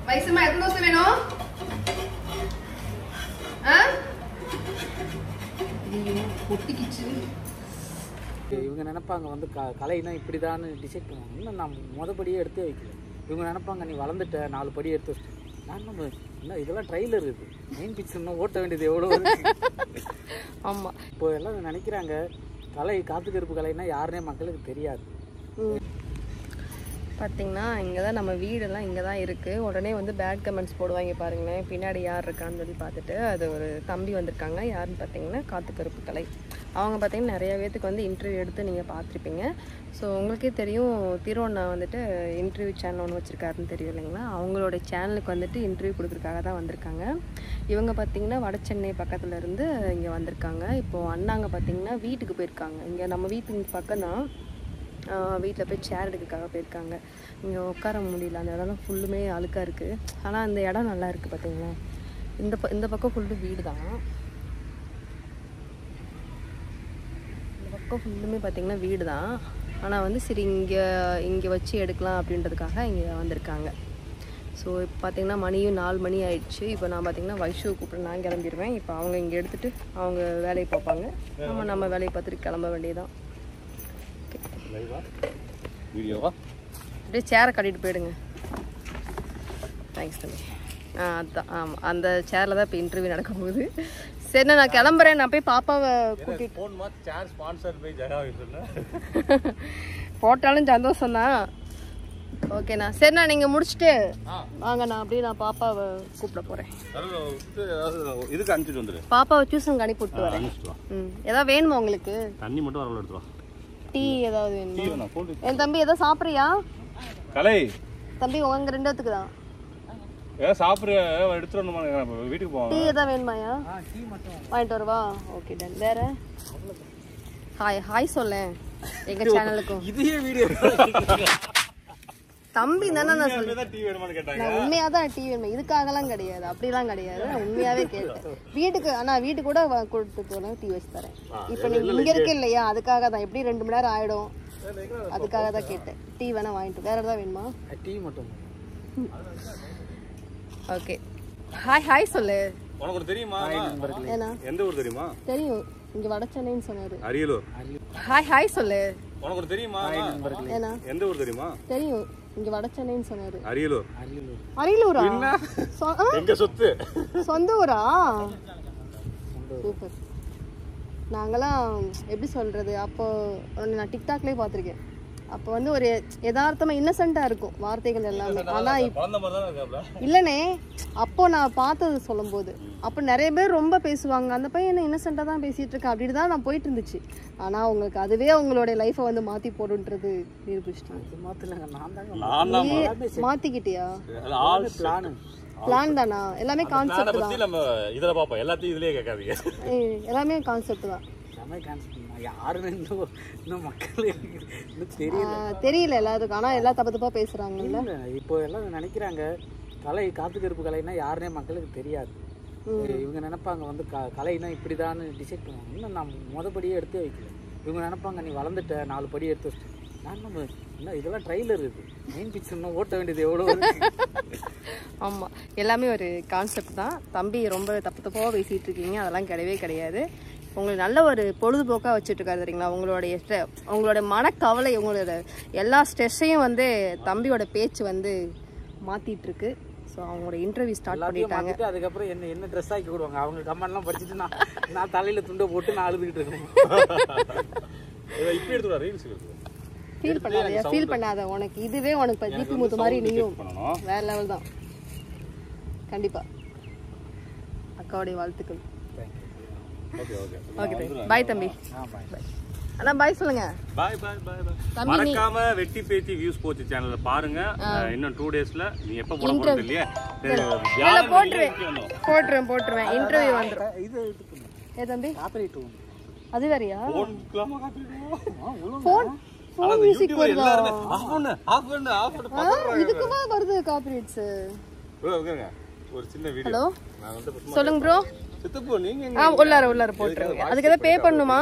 வயசுமா எத்தனை தோசை வேணும் ஆ? ஐயோ, ஒட்டிக்கிச்சு இவங்க நினைப்பாங்க வந்து க கலைனா இப்படிதான்னு டிசைட் பண்ணுவாங்க இன்னும் நான் மொதப்படியே எடுத்தே வைக்கல இவங்க நினைப்பாங்க நீ வளர்ந்துட்ட நாலு படி எடுத்து வச்சிட்ட நான் நம்ம என்ன இதெல்லாம் ட்ரைலர் இது மெயின் பிக்சர் இன்னும் ஓட்ட வேண்டியது எவ்வளோ இருக்கு ஆமா இப்போ எல்லாம் நினைக்கிறாங்க கலை காத்து கருப்பு கலைன்னா யாருனே மக்களுக்கு தெரியாது பார்த்தீங்கன்னா இங்கே தான் நம்ம வீடெல்லாம் இங்கே தான் இருக்குது உடனே வந்து பேட் கமெண்ட்ஸ் போடுவாங்க பாருங்களேன் பின்னாடி யார் இருக்கான்னு சொல்லி பார்த்துட்டு அது ஒரு தம்பி வந்திருக்காங்க யாருன்னு பார்த்தீங்கன்னா காத்து கருப்பு கலை அவங்க பார்த்தீங்கன்னா நிறைய பேத்துக்கு வந்து இன்டர்வியூ எடுத்து நீங்கள் பார்த்துருப்பீங்க ஸோ உங்களுக்கே தெரியும் திருவண்ணா வந்துட்டு இன்டர்வியூ சேனல் ஒன்று வச்சுருக்காருன்னு தெரியும் இல்லைங்களா அவங்களோட சேனலுக்கு வந்துட்டு இன்டர்வியூ கொடுக்குறதுக்காக தான் வந்திருக்காங்க இவங்க பார்த்தீங்கன்னா வட சென்னை பக்கத்துல இருந்து இங்கே வந்திருக்காங்க இப்போது அண்ணாங்க பார்த்தீங்கன்னா வீட்டுக்கு போயிருக்காங்க இங்கே நம்ம வீட்டுக்கு பக்கம் தான் வீட்டில் போய் சேர் எடுக்கிறதுக்காக போயிருக்காங்க இங்கே உட்கார முடியல அந்த இடம்லாம் ஃபுல்லுமே அழுக்காக இருக்குது ஆனால் அந்த இடம் நல்லா இருக்குது பார்த்தீங்களா இந்த ப இந்த பக்கம் ஃபுல்லு வீடு தான் இந்த பக்கம் ஃபுல்லுமே பார்த்தீங்கன்னா வீடு தான் ஆனால் வந்து சரி இங்கே இங்கே வச்சு எடுக்கலாம் அப்படின்றதுக்காக இங்கே வந்திருக்காங்க ஸோ இப்போ பார்த்தீங்கன்னா மணியும் நாலு மணி ஆயிடுச்சு இப்போ நான் பார்த்தீங்கன்னா வைஷுவை கூப்பிட்டு நான் கிளம்பிடுவேன் இப்போ அவங்க இங்கே எடுத்துகிட்டு அவங்க வேலையை பார்ப்பாங்க நம்ம நம்ம வேலையை பார்த்துட்டு கிளம்ப வேண்டியதான் வீடியோவா அப்படியே சேரை கட்டிட்டு போயிடுங்க தேங்க்ஸ் தம்பி ஆ அதான் ஆமாம் அந்த சேரில் தான் இப்போ இன்டர்வியூ நடக்க போகுது சரி நான் கிளம்புறேன் நான் போய் பாப்பாவை கூட்டிட்டு ஃபோன் மாத்தி சேர் ஸ்பான்சர் பை ஜெயா சொல்ல போட்டாலும் சந்தோஷம் தான் ஓகேண்ணா சரிண்ணா நீங்கள் முடிச்சுட்டு வாங்க நான் அப்படியே நான் பாப்பாவை கூப்பிட போகிறேன் இதுக்கு அனுப்பிச்சிட்டு வந்துரு பாப்பாவை டியூஷனுக்கு அனுப்பி விட்டு வரேன் அனுப்பிச்சிட்டு வா ம் ஏதாவது வேணுமா உங்களுக்கு தண்ணி மட்டும் வரல எடுத்து வா டீ ஏதாவது வேணுமா டீ வேணாம் கோல்டு என் தம்பி எதாவது சாப்பிட்றியா கலை தம்பி உங்க ரெண்டு பேத்துக்கு தான் ஏதாவது சாப்பிட்ற எடுத்துட்டு வரணுமா நம்ம வீட்டுக்கு போவாங்க டீ எதாவது வேணுமாயா வாங்கிட்டு வரவா ஓகே டன் வேற ஹாய் ஹாய் சொல்லேன் எங்க சேனலுக்கும் இதையே வீடியோ தம்பி தானே நான் சொல்றேன் டீ வேணுமான்னு கேட்டாங்க நான் உண்மையா தான் டீ வேணும் இதுக்காகலாம் கிடையாது அப்படிலாம் கிடையாது நான் உண்மையாவே கேட்டேன் வீட்டுக்கு ஆனா வீட்டுக்கு கூட வ- கொடுத்து போனேன் டீ வச்சு தரேன் இப்போ நீங்க இங்க இருக்கு இல்லையா அதுக்காக தான் எப்படி ரெண்டு மணி நேரம் ஆயிடும் அதுக்காக தான் கேட்டேன் டீ வேணா வாங்கிட்டு வேற ஏதாவது வேணுமா டீ மட்டும் ஓகே ஹாய் ஹாய் சொல்லு உனக்கு ஒண்ணு தெரியுமா ஏன்னா எந்த ஊர் தெரியுமா தெரியும் இங்க வட சென்னைன்னு சொன்னாரு அரியலூர் ஹாய் ஹாய் சொல்லு உனக்கு ஒண்ணு தெரியுமா ஏன்னா எந்த ஊர் தெரியுமா தெரியும் இங்க வட சென்னைன்னு சொன்னாரு அரியலூர் அரியலூரா சொ- ஆ? எங்க சொத்து சொந்த ஊரா சூப்பர் நாங்களாம் எப்படி சொல்றது அப்போ ஒண்ணு நான் டிக்டாக்லயே பார்த்துருக்கேன் அப்போ வந்து ஒரு யதார்த்தமா இன்னசென்ட்டா இருக்கும் வார்த்தைகள் எல்லாமே ஆனா இப்- குழந்தை மாதிரி தான் இருக்காப்ல இல்லனே அப்போ நான் பார்த்தது சொல்லும்போது அப்போ நிறைய பேர் ரொம்ப பேசுவாங்க அந்த பையன் என்ன இன்னசென்ட்டாக தான் பேசிட்டு இருக்கேன் அப்படின்னு தான் நான் போயிட்டு இருந்துச்சு ஆனா உங்களுக்கு அதுவே உங்களுடைய லைஃப்பை வந்து மாத்தி போடுன்றது நிரூபிச்சிட்டீங்க இது மாத்தலங்க நான் தாங்க நான் தான் நீ மாத்திக்கிட்டியா ஆல் பிளானு பிளான் தானா எல்லாமே கான்செப்ட் பிளானை பத்தி நம்ம இதுல பாப்போம் எல்லாத்தையும் இதுலயே கேட்காதீங்க ஏய், எல்லாமே கான்செப்ட் தான் எல்லாமே கேன்சல் யாருன்னு இன்னும் இன்னும் மக்கள் இன்னும் தெரியல ஆஹ் தெரியல எல்லாருக்கும் ஆனா எல்லாம் தப்பு தப்பா பேசுறாங்கல்ல இல்ல, இப்போ எல்லாம் நினைக்கிறாங்க கலை காத்து கருப்பு கலைனா யாருனே மக்களுக்கு தெரியாது இவங்க நினைப்பாங்க வந்து க கலைனா இப்படிதான்னு டிசைட் பண்ணுவாங்க இன்னும் நான் மொதப்படியே எடுத்தே வைக்கல இவங்க நினைப்பாங்க நீ வளர்ந்துட்ட நாலு படி எடுத்து வச்சிட்ட நான் நம்ம என்ன இதெல்லாம் ட்ரைலர் இது மெயின் பிக்சர் இன்னும் ஓட்ட வேண்டியது எவ்வளோ இருக்கு ஆமா எல்லாமே ஒரு கான்செப்ட் தான் தம்பி ரொம்ப தப்பு தப்பா பேசிட்டு இருக்கீங்க அதெல்லாம் கிடையவே கிடையாது உங்களுக்கு நல்ல ஒரு பொழுதுபோக்கா வச்சுட்டு இருக்காரு தெரியுங்களா உங்களுடைய ஸ்ட்ரெ- உங்களோட மனக்கவலை உங்களோட எல்லா ஸ்ட்ரெஸ்ஸையும் வந்து தம்பியோட பேச்சு வந்து மாத்திட்டு இருக்கு ஸோ அவங்களோட இன்டர்வியூ ஸ்டார்ட் எல்லாத்தையும் பண்ணிட்டாங்க மாத்திட்டு அதுக்கப்புறம் என்ன என்ன ட்ரெஸ் ஆக்கி விடுவாங்க அவங்க கமெண்ட்லாம் படிச்சுட்டு நான் நான் தலையில துண்டை போட்டு நான் அழுதுகிட்டு இருக்கேன் இப்படி எடுத்து ரீல்ஸ் எடுத்து ஃபீல் பண்ணாத ஃபீல் பண்ணாத உனக்கு இதுவே உனக்கு இப்போ ஜிபி முத்து மாதிரி நீயும் பண்ணணும் வேற லெவல் தான் கண்டிப்பா அக்காவுடைய வாழ்த்துக்கள் ஓகே ஓகே ஓகே பாய் தம்பி அண்ணா பாய் சொல்லுங்க பாய் பாய் பாய் பாய் தம்பி, நீ- மறக்காம வெட்டி பேத்தி வியூஸ் போச்சு சேனல்ல பாருங்க அஹ், இன்னும் டூ டேஸ்ல நீ எப்ப போட போறது இல்லையா இல்ல போட்டுருவேன் போட்டுருவேன் போட்டுருவேன் இன்டர்வியூ வந்துடும் இது இது ஏ தம்பி காப்பரேட் அது வேறயா ஃபோன் ஃபோன் மியூசிக் வருதா ஆஃப் பண்ணு ஆஃப் பண்ணு ஆஃப் பண்ணு ஆ, இதுக்குமா வருது காப்பிரைட்ஸ் bro, உட்காருங்க. ஒரு சின்ன வீடியோ ஹலோ நான் வந்து சும்மா- சொல்லுங்க ப்ரோ சித்தப்பு நீங்க எங்க ஆ உள்ளார உள்ளார போட்டுருங்க அதுக்கு எதாவது பே பண்ணுமா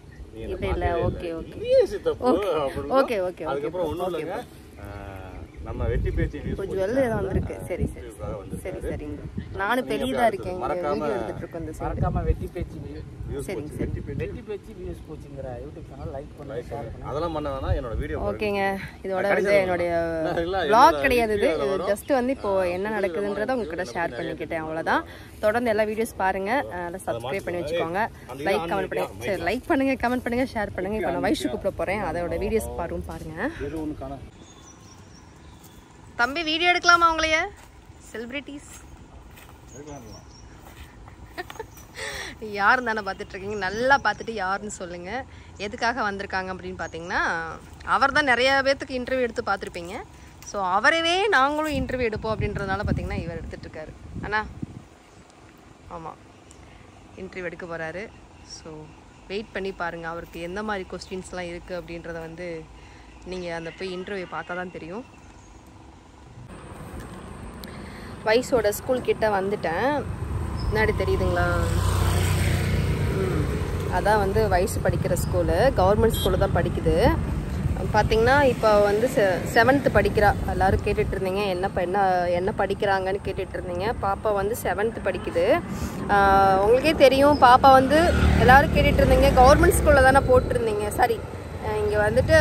இல்ல இல்ல ஓகே ஓகே பெரிய சித்தப்பு அப்படின்னு ஓகே ஓகே ஓகே அதுக்கப்புறம் ஒண்ணும் இல்லைங்க அஹ், நம்ம வெட்டி பேச்சு views இப்போ போட்டு ஜுவல் channel வந்திருக்கு சரி சரி interview-க்காக வந்திருக்காரு. சரி சரிங்க நானும் பெரியதா இருக்கேன் இங்க வீடியோ எடுத்துட்டு இருக்கோம் இந்த சைடு மறக்காம வெட்டி பேச்சு Views சரிங்க, போச்சு, வெட்டி பேச்சு வெட்டி பேச்சு வியூஸ் போச்சுங்கிற யூடியூப் சேனல் லைக் பண்ணுங்க ஷேர் பண்ணுங்க அதெல்லாம் பண்ண வேணாம் என்னோட வீடியோ ஓகேங்க இதோட வந்து என்னுடைய இல்ல, vlog என்னோட கிடையாது இது video ல வரும். ஜஸ்ட் வந்து இப்போ என்ன நடக்குதுன்றதை உங்ககிட்ட ஷேர் பண்ணிக்கிட்டேன் அவ்வளவுதான் தொடர்ந்து எல்லா வீடியோஸ் பாருங்க அதில் சப்ஸ்கிரைப் பண்ணி வச்சுக்கோங்க லைக் கமெண்ட் பண்ணுங்க சரி லைக் பண்ணுங்க கமெண்ட் பண்ணுங்க ஷேர் பண்ணுங்க இப்போ நான் வயசு கூப்பிட போறேன் அதோட வீடியோஸ் பாருங்க பாருங்க எது ஒன்று காண தம்பி வீடியோ எடுக்கலாமா உங்களைய செலிபிரிட்டிஸ் யார் தானே பார்த்துட்டு இருக்கீங்க நல்லா பார்த்துட்டு யாருன்னு சொல்லுங்க எதுக்காக வந்திருக்காங்க அப்படின்னு பார்த்தீங்கன்னா அவர் தான் நிறைய பேர்த்துக்கு இன்டர்வியூ எடுத்து பார்த்துருப்பீங்க ஸோ அவரவே நாங்களும் இன்டர்வியூ எடுப்போம் அப்படின்றதுனால பார்த்தீங்கன்னா இவர் எடுத்துட்டு இருக்காரு அண்ணா ஆமாம் இன்டர்வியூ எடுக்க போகிறாரு ஸோ வெயிட் பண்ணி பாருங்கள் அவருக்கு எந்த மாதிரி கொஸ்டின்ஸ்லாம் இருக்குது அப்படின்றத வந்து நீங்கள் அந்த போய் இன்டர்வியூ பார்த்தா தான் தெரியும் வயசோட ஸ்கூல் கிட்ட வந்துட்டேன் முன்னாடி தெரியுதுங்களா ம். அதான் வந்து வயசு படிக்கிற ஸ்கூலு கவர்மெண்ட் ஸ்கூலு தான் படிக்குது பார்த்தீங்கன்னா இப்போ வந்து செவன்த்து படிக்கிறா எல்லாரும் கேட்டுட்டு இருந்தீங்க என்ன ப- என்ன என்ன படிக்கிறாங்கன்னு கேட்டுட்டு இருந்தீங்க பாப்பா வந்து செவன்த்து படிக்குது ஆஹ் உங்களுக்கே தெரியும் பாப்பா வந்து எல்லாரும் கேட்டுட்டு இருந்தீங்க கவர்மெண்ட் ஸ்கூலில் தானே போட்டிருந்தீங்க சாரி இங்கே வந்துட்டு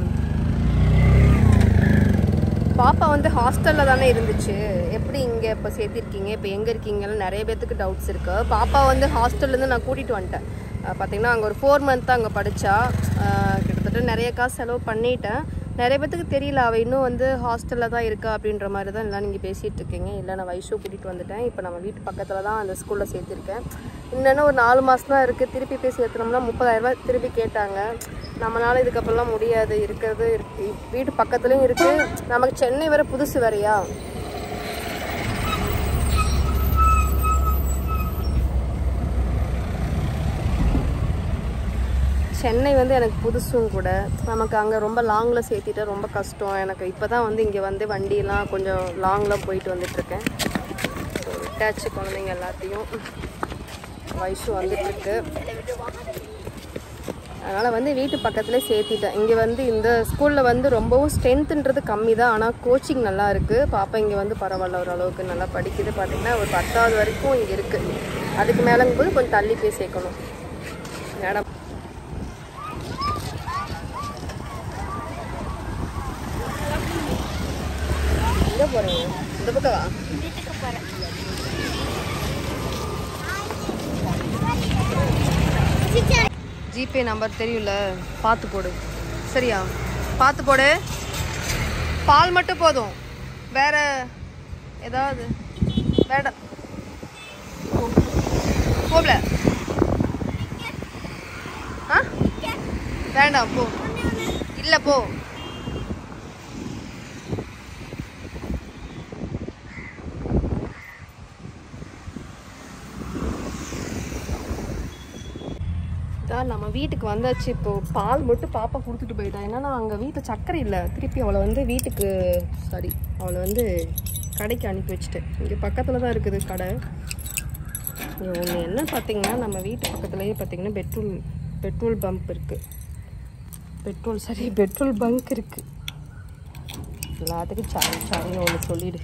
பாப்பா வந்து ஹாஸ்டலில் தானே இருந்துச்சு எப்படி இங்கே இப்போ சேர்த்திருக்கீங்க இப்போ எங்கே இருக்கீங்கன்னு நிறைய பேர்த்துக்கு டவுட்ஸ் இருக்கு பாப்பா வந்து ஹாஸ்டல்லேருந்து நான் கூட்டிகிட்டு வந்துட்டேன் அஹ் பார்த்தீங்கன்னா அங்கே ஒரு ஃபோர் மந்த் அங்கே படித்தா கிட்டத்தட்ட நிறைய காசு செலவு பண்ணிட்டேன் நிறைய பேர்த்துக்கு தெரியல அவள் இன்னும் வந்து ஹாஸ்டலில் தான் இருக்கா அப்படின்ற மாதிரி தான் எல்லாம் நீங்கள் பேசிகிட்டு இருக்கீங்க இல்லை நான் வயசு கூட்டிகிட்டு வந்துட்டேன் இப்போ நம்ம வீட்டு பக்கத்தில் தான் அந்த ஸ்கூலில் சேர்த்திருக்கேன் இன்னும் ஒரு நாலு மாதம் தான் இருக்குது திருப்பி போய் சேர்த்தனோம்னா முப்பதாயிரரூபா திருப்பி கேட்டாங்க நம்மளால இதுக்கப்புறம்லாம் முடியாது இருக்கிறது இருக்கு வீட்டு பக்கத்துலேயும் இருக்குது நமக்கு சென்னை வேற புதுசு வேறையா சென்னை வந்து எனக்கு புதுசும் கூட நமக்கு அங்கே ரொம்ப லாங்கில் சேர்த்திட்டா ரொம்ப கஷ்டம் எனக்கு இப்போ தான் வந்து இங்கே வந்து வண்டியெல்லாம் கொஞ்சம் லாங்கில் போயிட்டு வந்துட்டுருக்கேன் ஸோ விட்டாச்சு குழந்தைங்க எல்லாத்தையும் வயசு வந்துட்டுருக்கு அதனால் வந்து வீட்டு பக்கத்துலேயே சேர்த்திட்டேன் இங்கே வந்து இந்த ஸ்கூலில் வந்து ரொம்பவும் ஸ்ட்ரென்த்துன்றது கம்மி தான் ஆனால் கோச்சிங் நல்லா இருக்குது பாப்பா இங்கே வந்து பரவாயில்ல ஓரளவுக்கு நல்லா படிக்குது பார்த்தீங்கன்னா ஒரு பத்தாவது வரைக்கும் இங்கே இருக்குது அதுக்கு மேலேங்கும்போது கொஞ்சம் தள்ளி போய் சேர்க்கணும் மேடம் எங்கே போகிறீங்க இந்த பக்கம் வா ஜிபே நம்பர் தெரியும்ல பார்த்து போடு சரியா பார்த்து போடு பால் மட்டும் போதும் வேற ஏதாவது வேண்டாம் போ. போகல ஆ வேண்டாம் போ இல்லை போ தான் நம்ம வீட்டுக்கு வந்தாச்சு இப்போ பால் மட்டும் பாப்பா கொடுத்துட்டு போயிட்டா என்னன்னா அங்கே வீட்டில் சர்க்கரை இல்லை திருப்பி அவளை வந்து வீட்டுக்கு சாரி அவளை வந்து கடைக்கு அனுப்பி வச்சுட்டேன் இங்கே பக்கத்தில் தான் இருக்குது கடை ஒன்று என்ன பார்த்தீங்கன்னா நம்ம வீட்டு பக்கத்துலேயே பார்த்தீங்கன்னா பெட்ரோல் பெட்ரோல் பம்ப் இருக்குது பெட்ரோல் சரி பெட்ரோல் பங்க் இருக்குது எல்லாத்துக்கும் சாரி சாரின்னு ஒன்று சொல்லிடு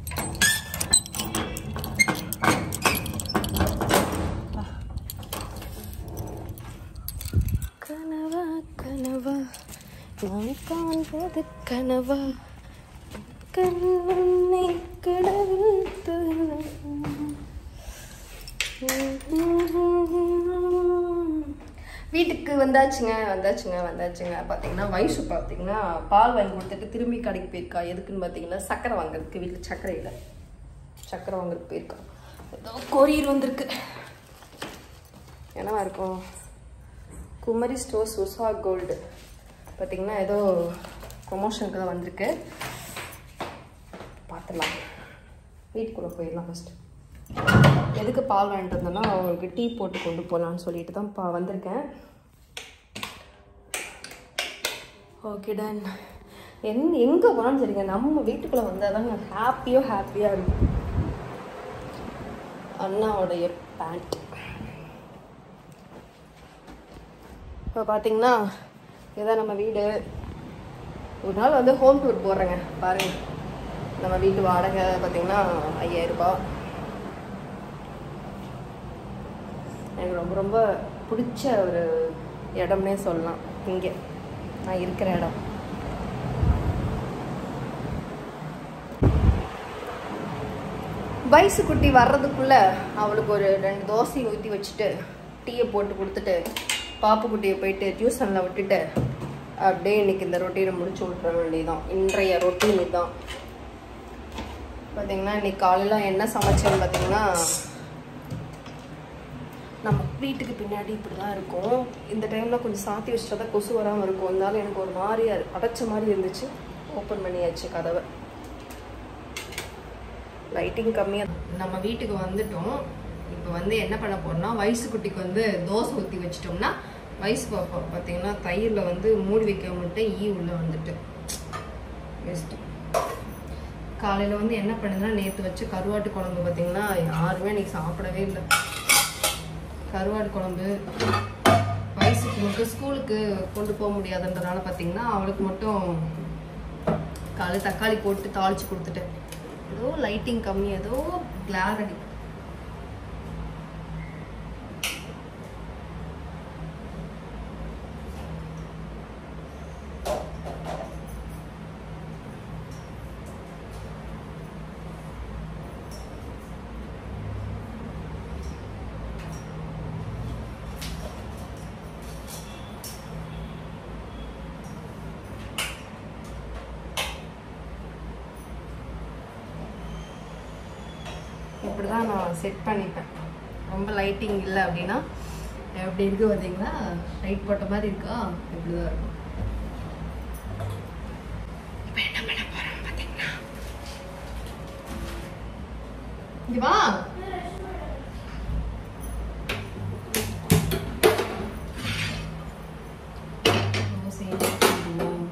கனவா கனவா நான் காண்பது கனவா கண்ணை கடவுள் வீட்டுக்கு வந்தாச்சுங்க வந்தாச்சுங்க வந்தாச்சுங்க பார்த்தீங்கன்னா வயசு பார்த்தீங்கன்னா பால் வாங்கி கொடுத்துட்டு திரும்பி கடைக்கு போயிருக்கா எதுக்குன்னு பார்த்தீங்கன்னா சக்கரை வாங்குறதுக்கு வீட்டில் சக்கரை இல்லை சக்கரை வாங்குறதுக்கு போயிருக்கா ஏதோ கொரியர் வந்திருக்கு என்னவா இருக்கும் குமரி ஸ்டோர்ஸ் உஷா கோல்டு பார்த்தீங்கன்னா ஏதோ ப்ரொமோஷனுக்கு தான் வந்திருக்கு பார்த்துடலாம் வீட்டுக்குள்ளே போயிடலாம் ஃபஸ்ட்டு எதுக்கு பால் வாங்கிட்டு வந்தேன்னா அவங்களுக்கு டீ போட்டு கொண்டு போகலான்னு சொல்லிட்டு தான் பா வந்திருக்கேன் ஓகே டன் என் எங்கே போனாலும் சரிங்க நம்ம வீட்டுக்குள்ளே வந்தால் தாங்க ஹாப்பியோ ஹாப்பியாக இருக்கும் அண்ணாவுடைய பேண்ட் இப்போ பார்த்தீங்கன்னா இதுதான் நம்ம வீடு ஒரு நாள் வந்து ஹோம் டூர் போடுறேங்க பாருங்க நம்ம வீட்டு வாடகை பார்த்தீங்கன்னா ஐயாயிரம் ரூபாய் எனக்கு ரொம்ப ரொம்ப பிடிச்ச ஒரு இடம்னே சொல்லலாம் இங்கே நான் இருக்கிற இடம் வயசு குட்டி வர்றதுக்குள்ள அவளுக்கு ஒரு ரெண்டு தோசையை ஊற்றி வச்சுட்டு டீயை போட்டு கொடுத்துட்டு பாப்பு குட்டியை போயிட்டு டியூஷனில் விட்டுட்டு அப்படியே இன்னைக்கு இந்த ரொட்டீனை முடிச்சு விட்ற வேண்டியதுதான் இன்றைய ரொட்டீன் இதுதான் பார்த்தீங்கன்னா இன்னைக்கு காலையில் என்ன சமைச்சேன்னு பார்த்தீங்கன்னா நம்ம வீட்டுக்கு பின்னாடி இப்படி தான் இருக்கும் இந்த டைமில் கொஞ்சம் சாத்தி வச்சுட்டா தான் கொசு வராமல் இருக்கும் இருந்தாலும் எனக்கு ஒரு மாதிரி அது அடைச்ச மாதிரி இருந்துச்சு ஓப்பன் பண்ணியாச்சு கதவை லைட்டிங் கம்மியாக நம்ம வீட்டுக்கு வந்துட்டோம் இப்போ வந்து என்ன பண்ண போறோம்னா வயசு குட்டிக்கு வந்து தோசை ஊற்றி வச்சிட்டோம்னா வயசு பாப்பா பார்த்தீங்கன்னா தயிரில் வந்து மூடி வைக்க மட்டும் ஈ உள்ள வந்துட்டு பெஸ்ட்டு காலையில் வந்து என்ன பண்ணுதுன்னா நேற்று வச்ச கருவாட்டு குழம்பு பார்த்தீங்கன்னா யாருமே இன்னைக்கு சாப்பிடவே இல்லை கருவாடு குழம்பு வயசுக்கு மட்டும் ஸ்கூலுக்கு கொண்டு போக முடியாதுன்றனால பார்த்தீங்கன்னா அவளுக்கு மட்டும் காலை தக்காளி போட்டு தாளிச்சு கொடுத்துட்டேன் ஏதோ லைட்டிங் கம்மி ஏதோ கிளார் அடி இப்படி தான் நான் செட் பண்ணிப்பேன் ரொம்ப லைட்டிங் இல்லை அப்படின்னா எப்படி இருக்கு பார்த்தீங்களா லைட் போட்ட மாதிரி இருக்கா இப்படி தான் இருக்கும் இப்போ என்ன பண்ண போறோம் பார்த்தீங்கன்னா இங்க வா தோசை ஊத்திடுவோம்.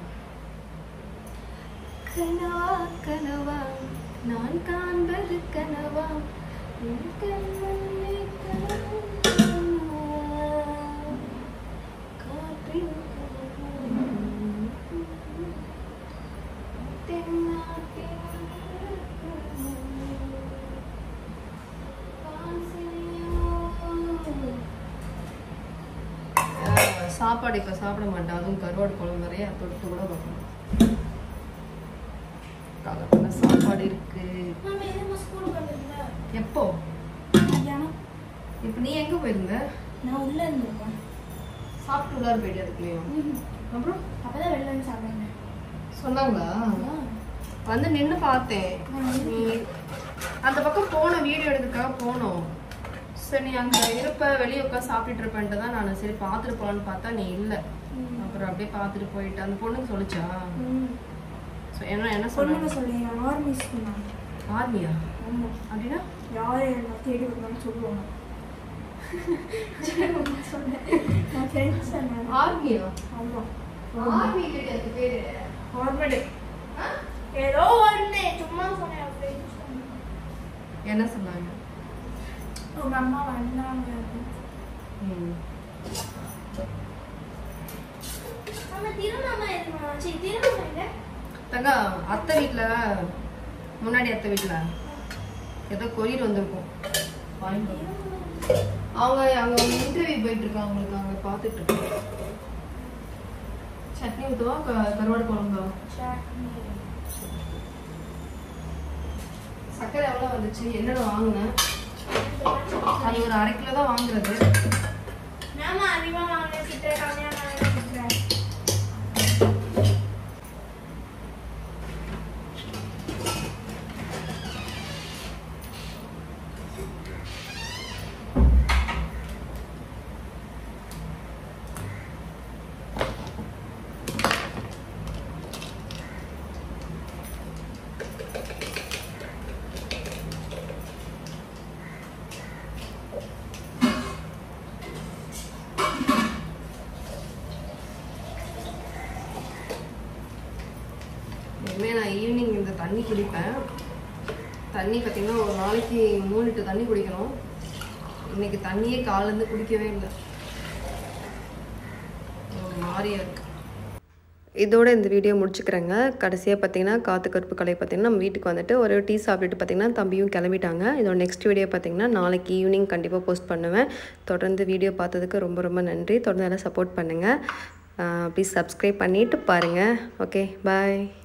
கனவா கனவா நான் காண்பது கனவா உன் கண்முன்னே கனவா. காற்றின் கனவா. தென்னாட்டின் வாசனையோ. ஆஹ் சாப்பாடு இப்போ சாப்பிட மாட்டேன் அதுவும் கருவாடு குழம்பு வரைய தொட்டு கூட பார்க்கணும் காலத்துல சாப்பாடு இருக்கு நம்ம எதுவும் ஸ்கூலுக்கு வந்திருந்தா எப்போ மத்தியானம் இப்போ நீ எங்க போயிருந்த நான் உள்ள இருந்திருப்பேன் சாப்பிட்டு உள்ளார போயிட்டு அதுக்குள்ளேயும் அப்புறம் அப்பதான் வெளில வந்து சாப்பிடுங்க சொன்னாங்களா வந்து நின்று பார்த்தேன் நீ அந்த பக்கம் போன வீடியோ எடுக்கிறதுக்காக போனோம் சரி நீ அங்க இருப்ப வெளியே உட்காந்து சாப்பிட்டுட்டு இருப்பேன்ட்டு தான் நான் சரி பார்த்துட்டு போலான்னு பார்த்தா நீ இல்லை அப்புறம் அப்படியே பார்த்துட்டு போயிட்டு அந்த பொண்ணுக்கு சொல்லிச்சா So, என்ன என்ன பொண்ணுங்க சொன்னாங்க சொல்லி ஆர்மி சொன்னாங்க ஆர்மியா ஆமா அப்படின்னா யார் என்ன தேடி வருவான்னு சொல்லுவாங்க சொன்னேன் நான் ஃப்ரெண்ட்ஸ் சொன்னேன் ஆர்மியா ஆமா ஆர்மி கிடையாது பேரு ஆர்மடி ஏதோ ஒன்று சும்மா சொன்னேன் ஃப்ரெண்ட்ஸ் என்ன சொன்னாங்க உங்க அம்மா வந்தாங்க ம். நம்ம திருநாமா எதுமா சரி திருநாமா இல்லை தங்கா அத்தை வீட்ல முன்னாடி அத்தை வீட்ல ஏதோ கொரியர் வந்திருக்கும் வாங்கிட்டு வா. அவங்க அங்க இன்டர்வியூ போயிட்டு இருக்காங்க அவங்களுக்கு அங்க பார்த்துட்டு இருக்கேன் சட்னி ஊற்றுவா கருவாடு குழம்பா சர்க்கரை எவ்வளோ வந்துச்சு என்னென்ன வாங்கினேன் அது ஒரு அரை கிலோ தான் வாங்குறது நாம அதிகமாக வாங்க சித்திரை கம்மியாக வாங்க சித்திரை இனிமேல் நான் ஈவினிங் இந்த தண்ணி குடிப்பேன் தண்ணி பார்த்தீங்கன்னா ஒரு நாளைக்கு மூணு லிட்டர் தண்ணி குடிக்கணும் இன்னைக்கு தண்ணியே காலேருந்து குடிக்கவே இல்லை ஒரு மாதிரியா இருக்கு இதோட இந்த வீடியோ முடிச்சுக்கிறேங்க கடைசியாக பார்த்தீங்கன்னா காத்து கருப்பு கலை பார்த்தீங்கன்னா நம்ம வீட்டுக்கு வந்துட்டு ஒரு டீ சாப்பிட்டுட்டு பார்த்தீங்கன்னா தம்பியும் கிளம்பிட்டாங்க இதோட நெக்ஸ்ட் வீடியோ பார்த்தீங்கன்னா நாளைக்கு ஈவினிங் கண்டிப்பாக போஸ்ட் பண்ணுவேன் தொடர்ந்து வீடியோ பார்த்ததுக்கு ரொம்ப ரொம்ப நன்றி தொடர்ந்து எல்லாம் சப்போர்ட் பண்ணுங்கள் ப்ளீஸ் சப்ஸ்கிரைப் பண்ணிவிட்டு பாருங்கள் ஓகே பாய்